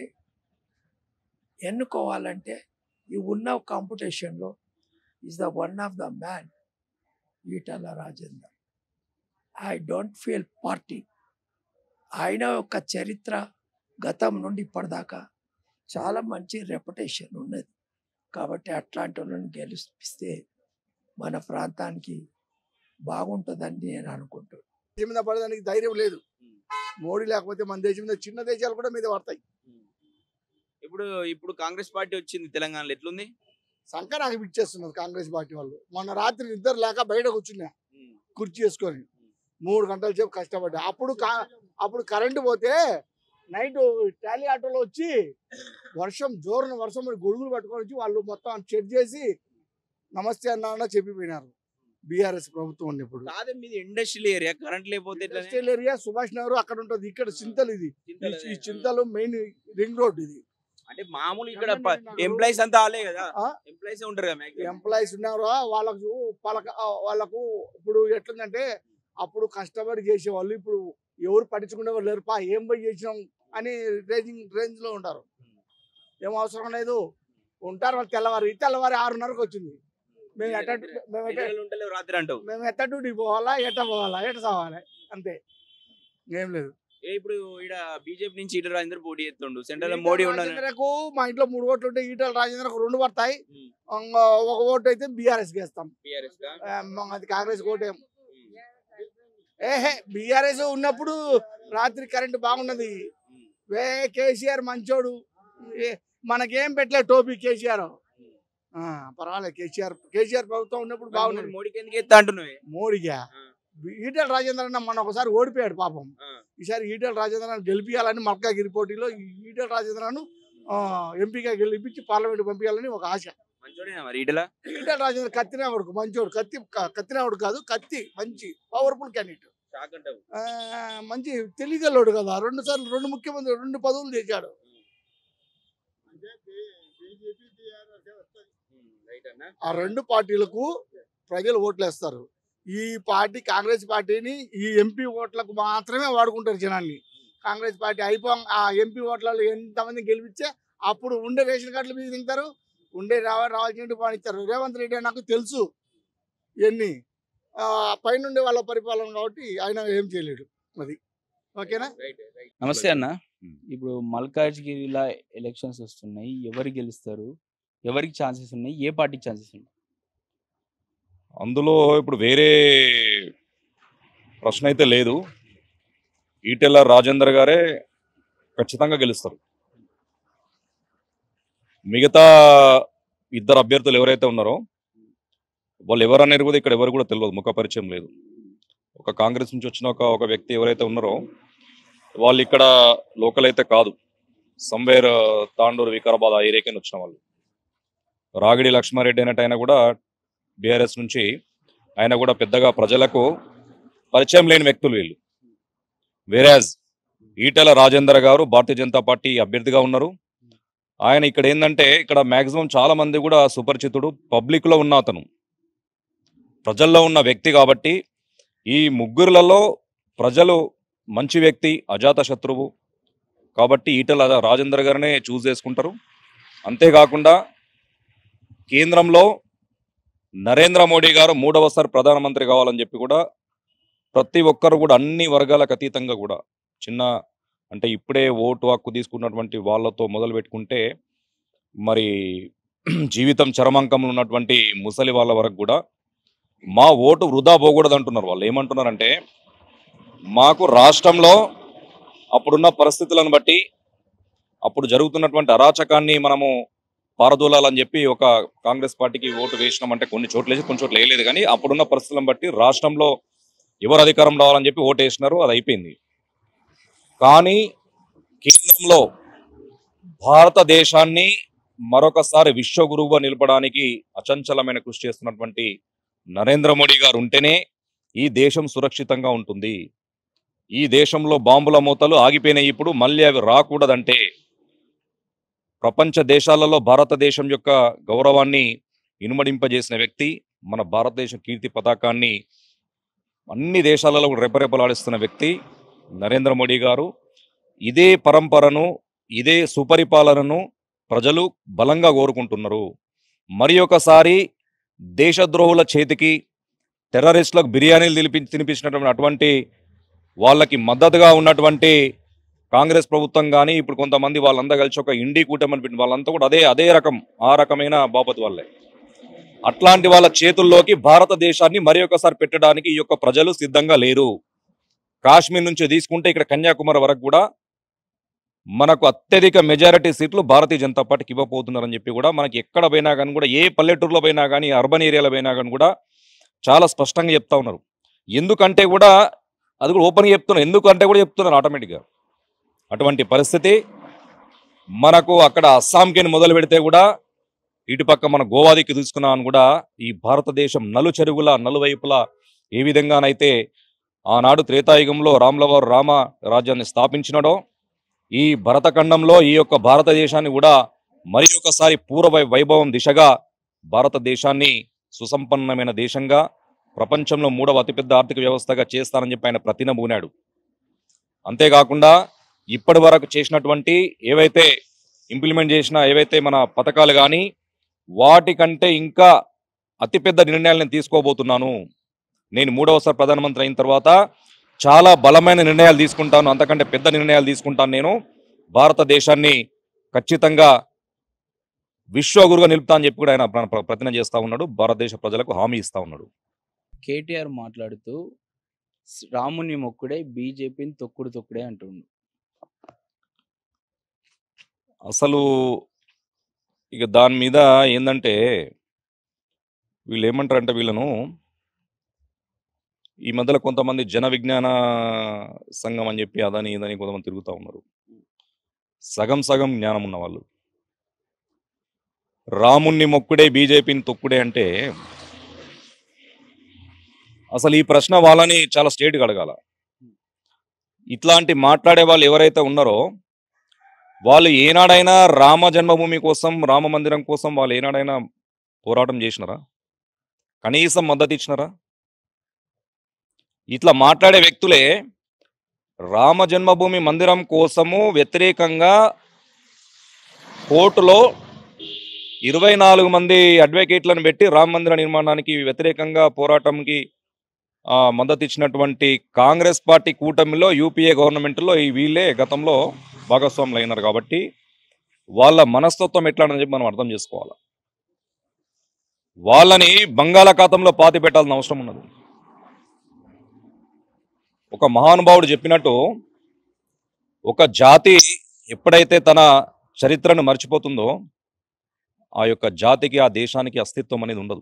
ఎన్నుకోవాలంటే ఈ ఉన్న కాంపిటీషన్లో is the one of the man Etela Rajender I don't feel party ఆయన యొక్క చరిత్ర గతం నుండి ఇప్పటిదాకా చాలా మంచి రెప్యుటేషన్ ఉన్నది కాబట్టి అట్లాంటి వాళ్ళని గెలిపిస్తే మన ప్రాంతానికి బాగుంటుందని నేను అనుకుంటున్నాను దేశం మీద పడడానికి ధైర్యం లేదు మోడీ లేకపోతే మన దేశం మీద చిన్న దేశాలు కూడా మీద పడతాయి ఇప్పుడు ఇప్పుడు కాంగ్రెస్ పార్టీ వచ్చింది తెలంగాణలో ఎట్లుంది సంకరాకి ఇచ్చేస్తున్నారు కాంగ్రెస్ పార్టీ వాళ్ళు మొన్న రాత్రి నిద్ర లేక బయట కూర్చున్నా కుర్చీ వేసుకొని మూడు గంటల సేపు కష్టపడ్డా అప్పుడు కా- అప్పుడు కరెంటు పోతే నైట్ టాలీ ఆటోలో వచ్చి వర్షం జోరున వర్షం పడి గొడుగులు పట్టుకొని వచ్చి వాళ్ళు మొత్తం చెక్ చేసి నమస్తే అన్న చెప్పిపోయినారు బీఆర్ఎస్ ప్రభుత్వం ఉన్నప్పుడు కాదే మీది ఇండస్ట్రియల్ ఏరియా కరెంట్ లేకపోతే ఎట్లా ఇండస్ట్రియల్ ఏరియా సుభాష్ నగర్ అక్కడ ఉంటుంది ఇక్కడ చింతలు ఇది ఈ- ఈ చింతలు మెయిన్ రింగ్ రోడ్ ఇది అంటే మామూలు ఇక్కడ ఎంప్లాయీస్ అంతా ఆలే కదా ఎంప్లాయీస్ ఉంటారు కదా maximum. ఎంప్లాయీస్ ఉన్నారు వాళ్ళకు వాళ్ళకు వాళ్ళకు ఇప్పుడు ఎట్లుందంటే అప్పుడు కష్టపడి చేసేవాళ్ళు ఇప్పుడు ఎవరు పట్టించుకునే వాళ్ళు లేరు పా ఏం పోయి చేసినాం అని రేంజింగ్ రేంజ్ లో ఉంటారు ఏం అవసరం లేదు ఉంటారు వాళ్ళు తెల్లవారు ఈ తెల్లవారి ఆరున్నరకు వచ్చింది మేము ఎట్ట మేము ఎట్ట పిల్లలు ఉంటలేవు రాత్రి అంటావు మేము ఎట్ట డ్యూటీ పోవాలా ఎట్ట పోవాలా ఎట్ట సావాలి అంతే ఏం లేదు ఏ ఇప్పుడు ఇక్కడ బీజేపీ నుంచి ఈటల రాజేందర్ పోటీ చేస్తుండు సెంట్రల్ లో మోడీ ఉండాలి రాజేంద్రకు మా ఇంట్లో మూడు ఓట్లు ఉంటే ఈటల రాజేంద్రకు రెండు పడతాయి ఇంకో ఒక ఓటు అయితే బీఆర్ఎస్ కి వేస్తాం టీఆర్ఎస్ ఆ, మ- అది కాంగ్రెస్ ఓటేం ఏహే బీఆర్ఎస్ ఉన్నప్పుడు రాత్రి కరెంట్ బాగున్నది వే కేసీఆర్ మంచోడు ఏ- మనకేం పెట్టలేదు టోపీ కేసీఆర్ ఆ, పర్వాలేదు కేసీఆర్ కేసీఆర్ ప్రభుత్వం ఉన్నప్పుడు బాగున్నది మోడీకి ఎందుకు ఎత్తా అంటున్నావు మోడీగా ఈటెల రాజేంద్ర అన్న మొన్న ఒకసారి ఓడిపోయాడు పాపం ఈసారి ఈటెల రాజేంద్ర గెలిపించాలని మల్కాగిరి పోటీలో ఈ ఈటెల రాజేంద్రను ఆ, ఎంపీగా గెలిపించి పార్లమెంట్ పంపించాలని ఒక ఆశ మంచోడేనా మరి ఈటల ఈటెల రాజేంద్ర కత్తినావుడు మంచోడు కత్తి క- కత్తినావుడు కాదు కత్తి మంచి పవర్ఫుల్ క్యాండిడేట్ షాక్ అంటావు మంచి తెలియగలడు కదా రెండు సార్లు రెండు ముఖ్యమంత్రి రెండు పదవులు చేశాడు రైట్ అన్న ఆ రెండు పార్టీలకు ప్రజలు ఓట్లు వేస్తారు ఈ పార్టీ కాంగ్రెస్ పార్టీని ఈ ఎంపీ ఓట్లకు మాత్రమే వాడుకుంటారు జనాన్ని కాంగ్రెస్ పార్టీ అయిపో ఆ ఎంపీ ఓట్లలో ఎంతమంది గెలిపిస్తే అప్పుడు ఉండే రేషన్ కార్డులు మీద తింటారు ఉండే రావ రావాల్సినట్టు పాటిస్తారు రేవంత్ రెడ్డి నాకు తెలుసు ఇవన్నీ ఆ, పైనుండే వాళ్ళ పరిపాలన కాబట్టి ఆయన ఏం చేయలేడు అది ఓకేనా నమస్తే అన్న ఇప్పుడు మల్కాజ్గిరిలో ఎలక్షన్స్ వస్తున్నాయి ఎవరు గెలుస్తారు ఎవరికి ఛాన్సెస్ ఉన్నాయి ఏ పార్టీకి ఛాన్సెస్ ఉన్నాయి అందులో ఇప్పుడు వేరే ప్రశ్న అయితే లేదు ఈటెల రాజేందర్ గారే ఖచ్చితంగా గెలుస్తారు మిగతా ఇద్దరు అభ్యర్థులు ఎవరైతే ఉన్నారో వాళ్ళు ఎవరు అనేది కూడా ఇక్కడ ఎవరు కూడా తెలియదు ముఖ పరిచయం లేదు ఒక కాంగ్రెస్ నుంచి వచ్చిన ఒక ఒక వ్యక్తి ఎవరైతే ఉన్నారో వాళ్ళు ఇక్కడ లోకల్ అయితే కాదు సంవేర్ తాండూరు వికారాబాద్ ఆ ఏరియాకి వచ్చిన వాళ్ళు రాగిడి లక్ష్మారెడ్డి అనేట ఆయన కూడా బీఆర్ఎస్ నుంచి ఆయన కూడా పెద్దగా ప్రజలకు పరిచయం లేని వ్యక్తులు వీళ్ళు వేరాజ్ ఈటెల రాజేందర్ గారు భారతీయ జనతా పార్టీ అభ్యర్థిగా ఉన్నారు ఆయన ఇక్కడ ఏంటంటే ఇక్కడ మాక్సిమం చాలా మంది కూడా సుపరిచితుడు పబ్లిక్లో ఉన్న అతను ప్రజల్లో ఉన్న వ్యక్తి కాబట్టి ఈ ముగ్గురులలో ప్రజలు మంచి వ్యక్తి అజాత శత్రువు కాబట్టి ఈటల రాజేందర్ గారినే చూస్ చేసుకుంటారు అంతేకాకుండా కేంద్రంలో నరేంద్ర మోడీ గారు మూడవసారి ప్రధానమంత్రి కావాలని చెప్పి కూడా ప్రతి ఒక్కరు కూడా అన్ని వర్గాలకు అతీతంగా కూడా చిన్న అంటే ఇప్పుడే ఓటు హక్కు తీసుకున్నటువంటి వాళ్ళతో మొదలు పెట్టుకుంటే మరి జీవితం చరమాంకంలో ఉన్నటువంటి ముసలి వాళ్ళ వరకు కూడా మా ఓటు వృధా పోకూడదు అంటున్నారు వాళ్ళు ఏమంటున్నారంటే మాకు రాష్ట్రంలో అప్పుడున్న పరిస్థితులను బట్టి అప్పుడు జరుగుతున్నటువంటి అరాచకాన్ని మనము పారదోలాలని చెప్పి ఒక కాంగ్రెస్ పార్టీకి ఓటు వేసినామంటే కొన్ని చోట్ల వేసి కొన్ని చోట్ల వేయలేదు కానీ అప్పుడున్న పరిస్థితులను బట్టి రాష్ట్రంలో ఎవరు అధికారం రావాలని చెప్పి ఓటు వేసినారు అది అయిపోయింది కానీ కేంద్రంలో భారతదేశాన్ని మరొకసారి విశ్వగురువుగా నిలపడానికి అచంచలమైన కృషి చేస్తున్నటువంటి నరేంద్ర మోడీ గారు ఉంటేనే ఈ దేశం సురక్షితంగా ఉంటుంది ఈ దేశంలో బాంబుల మూతలు ఆగిపోయినాయి ఇప్పుడు మళ్ళీ అవి రాకూడదంటే ప్రపంచ దేశాలలో భారతదేశం యొక్క గౌరవాన్ని ఇనుమడింపజేసిన వ్యక్తి మన భారతదేశ కీర్తి పతాకాన్ని అన్ని దేశాలలో కూడా రెపరెపలాడిస్తున్న వ్యక్తి నరేంద్ర మోడీ గారు ఇదే పరంపరను ఇదే సుపరిపాలనను ప్రజలు బలంగా కోరుకుంటున్నారు మరి ఒకసారి దేశద్రోహుల చేతికి టెర్రరిస్టులకు బిర్యానీలు తినిపి తినిపించినటువంటి అటువంటి వాళ్ళకి మద్దతుగా ఉన్నటువంటి కాంగ్రెస్ ప్రభుత్వం కానీ ఇప్పుడు కొంతమంది వాళ్ళంతా కలిసి ఒక ఇండి కూటమి పెట్టి వాళ్ళంతా కూడా అదే అదే రకం ఆ రకమైన బాపత్ వాళ్ళే అట్లాంటి వాళ్ళ చేతుల్లోకి భారతదేశాన్ని మరి ఒకసారి పెట్టడానికి ఈ యొక్క ప్రజలు సిద్ధంగా లేరు కాశ్మీర్ నుంచి తీసుకుంటే ఇక్కడ కన్యాకుమారి వరకు కూడా మనకు అత్యధిక మెజారిటీ సీట్లు భారతీయ జనతా పార్టీకి ఇవ్వబోతున్నారని చెప్పి కూడా మనకి ఎక్కడ పోయినా కానీ కూడా ఏ పల్లెటూరులో పోయినా కానీ అర్బన్ ఏరియాలో పోయినా కానీ కూడా చాలా స్పష్టంగా చెప్తా ఉన్నారు ఎందుకంటే కూడా అది కూడా ఓపెన్గా చెప్తున్నారు ఎందుకంటే కూడా చెప్తున్నారు ఆటోమేటిక్గా అటువంటి పరిస్థితి మనకు అక్కడ అస్సాంకి మొదలు పెడితే కూడా ఇటుపక్క మన గోవాదికి తీసుకున్నామని కూడా ఈ భారతదేశం నలు చెరువుల నలువైపులా ఏ విధంగానైతే ఆనాడు త్రేతాయుగంలో రాములవారు రామ రాజ్యాన్ని స్థాపించినడో ఈ భరతఖండంలో ఈ యొక్క భారతదేశాన్ని కూడా మరి ఒకసారి పూర్వ వై- వైభవం దిశగా భారతదేశాన్ని సుసంపన్నమైన దేశంగా ప్రపంచంలో మూడవ అతిపెద్ద ఆర్థిక వ్యవస్థగా చేస్తానని చెప్పి ఆయన ప్రతినబూనాడు అంతేకాకుండా ఇప్పటి వరకు చేసినటువంటి ఏవైతే ఇంప్లిమెంట్ చేసిన ఏవైతే మన పథకాలు కానీ వాటికంటే ఇంకా అతిపెద్ద నిర్ణయాలు నేను తీసుకోబోతున్నాను నేను మూడవసారి ప్రధానమంత్రి అయిన తర్వాత చాలా బలమైన నిర్ణయాలు తీసుకుంటాను అంతకంటే పెద్ద నిర్ణయాలు తీసుకుంటాను నేను భారతదేశాన్ని ఖచ్చితంగా విశ్వగురుగా నిలుపుతా అని చెప్పి కూడా ఆయన ప్ర- ప్ర- ప్రతిజ్ఞ చేస్తా ఉన్నాడు భారతదేశ ప్రజలకు హామీ ఇస్తా ఉన్నాడు కేటీఆర్ మాట్లాడుతూ "స్- రాముని మొక్కుడే బీజేపీని తొక్కుడు తొక్కుడే అంటుండు అసలు ఇక దాని మీద ఏంటంటే వీళ్ళు ఏమంటారంటే వీళ్ళను ఈ మధ్యలో కొంతమంది జన విజ్ఞాన సంఘం అని చెప్పి అదని ఇదని కొంతమంది తిరుగుతూ ఉన్నారు సగం సగం జ్ఞానం ఉన్న వాళ్ళు రాముణ్ణి మొక్కుడే బీజేపీని తొక్కుడే అంటే అసలు ఈ ప్రశ్న వాళ్ళని చాలా స్టేట్గా అడగాల ఇట్లాంటి మాట్లాడే వాళ్ళు ఎవరైతే ఉన్నారో వాళ్ళు ఏనాడైనా రామ జన్మభూమి కోసం రామ మందిరం కోసం వాళ్ళు ఏనాడైనా పోరాటం చేసినారా కనీసం మద్దతు ఇచ్చినారా ఇట్లా మాట్లాడే వ్యక్తులే రామ జన్మభూమి మందిరం కోసము వ్యతిరేకంగా కోర్టులో ఇరవై నాలుగు మంది అడ్వకేట్లను పెట్టి రామ మందిర నిర్మాణానికి వ్యతిరేకంగా పోరాటంకి ఆ, మద్దతు ఇచ్చినటువంటి కాంగ్రెస్ పార్టీ కూటమిలో యూపీఏ గవర్నమెంట్లో ఈ వీళ్ళే గతంలో భాగస్వాములు అయినారు కాబట్టి వాళ్ళ మనస్తత్వం ఎట్లానని చెప్పి మనం అర్థం చేసుకోవాలి వాళ్ళని బంగాళాఖాతంలో పాతి పెట్టాల్సిన అవసరం ఉన్నది ఒక మహానుభావుడు చెప్పినట్టు ఒక జాతి ఎప్పుడైతే తన చరిత్రను మర్చిపోతుందో ఆ యొక్క జాతికి ఆ దేశానికి అస్తిత్వం అనేది ఉండదు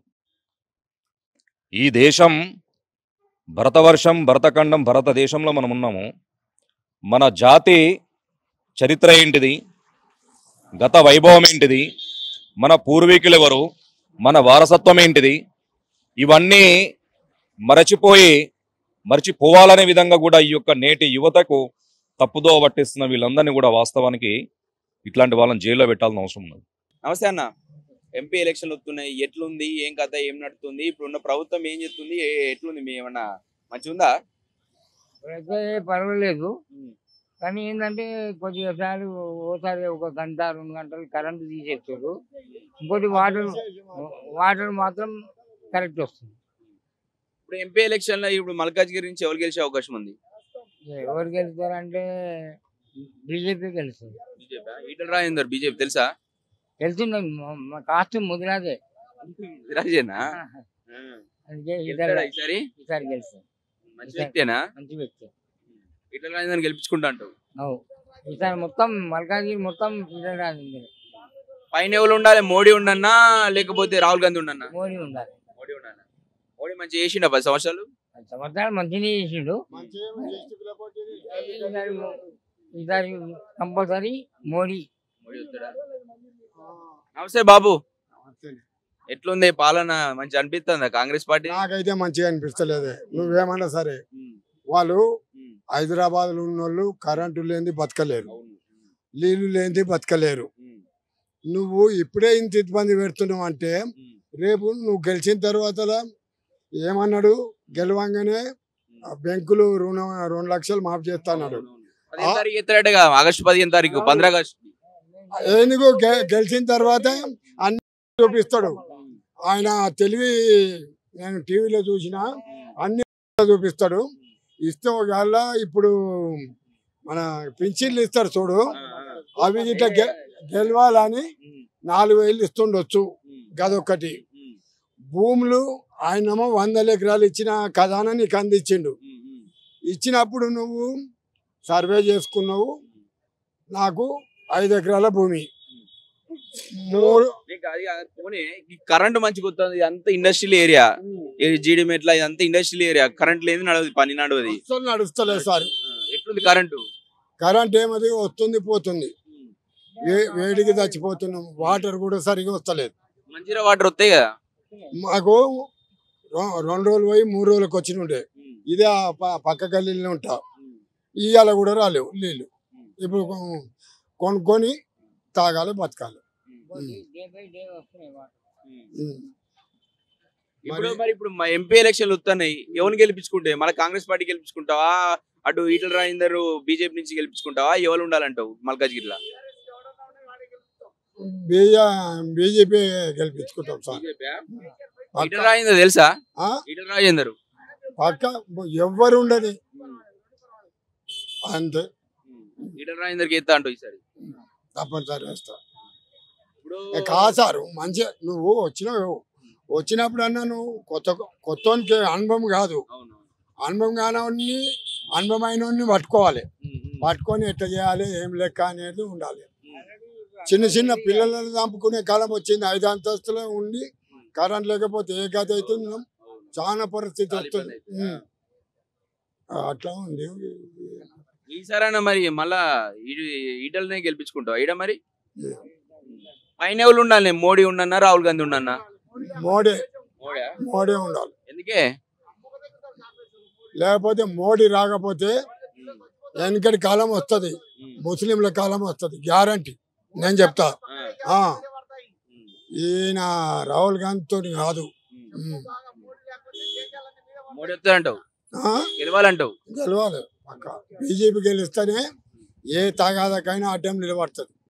ఈ దేశం భరతవర్షం భరతఖండం భారతదేశంలో మనం ఉన్నాము మన జాతి చరిత్ర ఏంటిది గత వైభవం ఏంటిది మన పూర్వీకులు ఎవరు మన వారసత్వం ఏంటిది ఇవన్నీ మరచిపోయి మర్చిపోవాలనే విధంగా కూడా ఈ యొక్క నేటి యువతకు తప్పుదో పట్టిస్తున్న వీళ్ళందరినీ కూడా వాస్తవానికి ఇట్లాంటి వాళ్ళని జైల్లో పెట్టాల్సిన అవసరం ఉన్నది నమస్తే అన్న ఎంపీ ఎలక్షన్లు వస్తున్నాయి ఎట్లుంది ఏం కథ ఏం నడుస్తుంది ఇప్పుడున్న ప్రభుత్వం ఏం చేస్తుంది ఏ- ఎట్లుంది మీ ఏమన్నా మంచిగా ఉందా అయితే పర్వాలేదు కానీ ఏంటంటే కొద్దిగా సార్లు ఓసారి ఒక గంట రెండు గంటలు కరెంటు తీసేస్తారు ఇంకోటి వాటర్ వాటర్ మాత్రం కరెక్ట్ వస్తుంది ఇప్పుడు ఎంపీ ఎలక్షన్ లో ఇప్పుడు మల్కాజ్గిరి నుంచి ఎవరు గెలిచే అవకాశం ఉంది ఎవరు గెలుస్తారంటే బీజేపీ గెలుస్తుంది ఈటల రాజేందర్ బీజేపీ తెలుసా గెలుస్తుంది మా కాస్ట్ ముదిరాదే రాజేనా అందుకే గెలుస్తాడా ఈసారి ఈసారి ఈసారి గెలుస్తుంది మంచి వ్యక్తేనా మంచి వ్యక్తి ఈటల రాజేందర్ గెలిపించుకుంటా అంటావు అవు ఈసారి మొత్తం మల్కాజ్గిరి మొత్తం ఈటల రాజేందర్ పైన ఎవరు ఉండాలి మోడీ ఉండన్నా లేకపోతే రాహుల్ గాంధీ ఉండన్నా మోడీ ఉండాలి మోడీ ఉండన్నా మోడీ మంచి చేసిండా పది సంవత్సరాలు పది సంవత్సరాలు మంచిగా చేసిండు ఈసారి మో- ఈసారి కంపల్సరీ మోడీ మోడీ వస్తాడా నమస్తే బాబు ఎట్లుంది పాలన మంచి అనిపిస్తుందా కాంగ్రెస్ పార్టీ నాకైతే మంచిగా అనిపిస్తలేదు నువ్వేమన్నా సరే వాళ్ళు హైదరాబాద్ లో ఉన్న వాళ్ళు కరెంటు లేనిది బతకలేరు నీళ్లు లేనిది బతకలేరు నువ్వు ఇప్పుడే ఇంత ఇబ్బంది పెడుతున్నావు అంటే రేపు నువ్వు గెలిచిన తర్వాత ఏమన్నాడు గెలవంగానే ఆ బ్యాంకులు రుణం రెండు లక్షలు మాఫ్ చేస్తా అన్నాడు పదిహేను తారీఖు ఎత్తాడట ఆగస్టు పదిహేను తారీఖు పంద్ర ఆగస్టు ఎందుకు గె- గెలిచిన తర్వాత అన్ని చూపిస్తాడు ఆయన తెలివి నేను టీవీలో చూసిన అన్ని చూపిస్తాడు ఇస్తే ఒకవేళ ఇప్పుడు మన పింఛన్లు ఇస్తారు చూడు అవి ఇట్లా గె- గెలవాలని నాలుగు వేలు ఇస్తుండొచ్చు గదొక్కటి భూములు ఆయనేమో వందల ఎకరాలు ఇచ్చిన ఖజానా నీకు అందించిండు ఇచ్చినప్పుడు నువ్వు సర్వే చేసుకున్నావు నాకు ఐదు ఎకరాల భూమి మూడు నీకు అది కాదు, పోనీ ఈ కరెంట్ మంచిగా వస్తుంది అంత ఇండస్ట్రియల్ ఏరియా జీడి మెట్ల ఇదంతా ఇండస్ట్రియల్ ఏరియా కరెంట్ లేదు నడవదు పని నడవది అస్సలు నడుస్తలేదు సార్ ఎట్లుంది కరెంటు కరెంట్ ఏమది వస్తుంది పోతుంది వే- వేడికి చచ్చిపోతున్నాం వాటర్ కూడా సరిగా వస్తలేదు మంచిగా వాటర్ వస్తాయి కదా మాకు రొ- రెండు రోజులు పోయి మూడు రోజులకు వచ్చి ఉండే ఇదే ఆ ప- పక్క గల్లీలో ఉంటా ఇవాళ కూడా రాలేవు నీళ్ళు ఇప్పుడు కొ- కొనుక్కొని తాగాలి బతకాలి డే బై డే వస్తున్నాయి వాటర్ ఉమ్. ఇప్పుడు మరి ఇప్పుడు మా ఎంపీ ఎలక్షన్లు వస్తున్నాయి ఎవరిని గెలిపించుకుంటే మళ్ళీ కాంగ్రెస్ పార్టీ గెలిపించుకుంటావా అటు ఈటల రాజేందర్ బీజేపీ నుంచి గెలిపించుకుంటావా ఎవరు ఉండాలంటావు మల్కాజ్గిరిలో బీజా బీజేపీ గెలిపించుకుంటాం సార్ ఈటల రాజేందర్ తెలుసా ఆ? ఈటల రాజేందర్ పక్క ఎవ్వరు ఉండదు అంతే ఈటల రాజేందర్కి ఎత్తా అంటావు ఈసారి తప్పనిసరి వేస్తా ఏ కాదు సార్ మంచిగా నువ్వు వచ్చినావు వచ్చినప్పుడన్నా నువ్వు కొత్త కొత్తోనికి అనుభవం కాదు అనుభవం కాని అనుభవమైన పట్టుకోవాలి పట్టుకొని ఎట్లా చేయాలి ఏం లెక్క అనేది ఉండాలి చిన్న చిన్న పిల్లలను చంపుకునే కాలం వచ్చింది ఐదు అంతస్తులో ఉండి కరెంట్ లేకపోతే ఏ గది అయితే చాలా పరిస్థితి వస్తుంది ఉమ్. అట్లా ఉంది ఈసారైనా మరి మళ్ళా ఈ- ఈటలనే గెలిపించుకుంటావా ఈడ మరి పైన ఎవరు ఉండాలి మోడీ ఉండన్నా రాహుల్ గాంధీ ఉండన్నా మోడీ మోడీ మోడీ ఉండాలి ఎందుకే లేకపోతే మోడీ రాకపోతే వెనకటి కాలం వస్తుంది ముస్లింల కాలం వస్తుంది గ్యారంటీ నేను చెప్తా ఆ. ఈయన రాహుల్ గాంధీతో కాదు ఉమ్. మోడీ వస్తాడంటావు ఆ? గెలవాలంటావు గెలవాలి పక్క బీజేపీ గెలిస్తేనే ఏ తగాదకైనా అడ్డం నిలబడుతుంది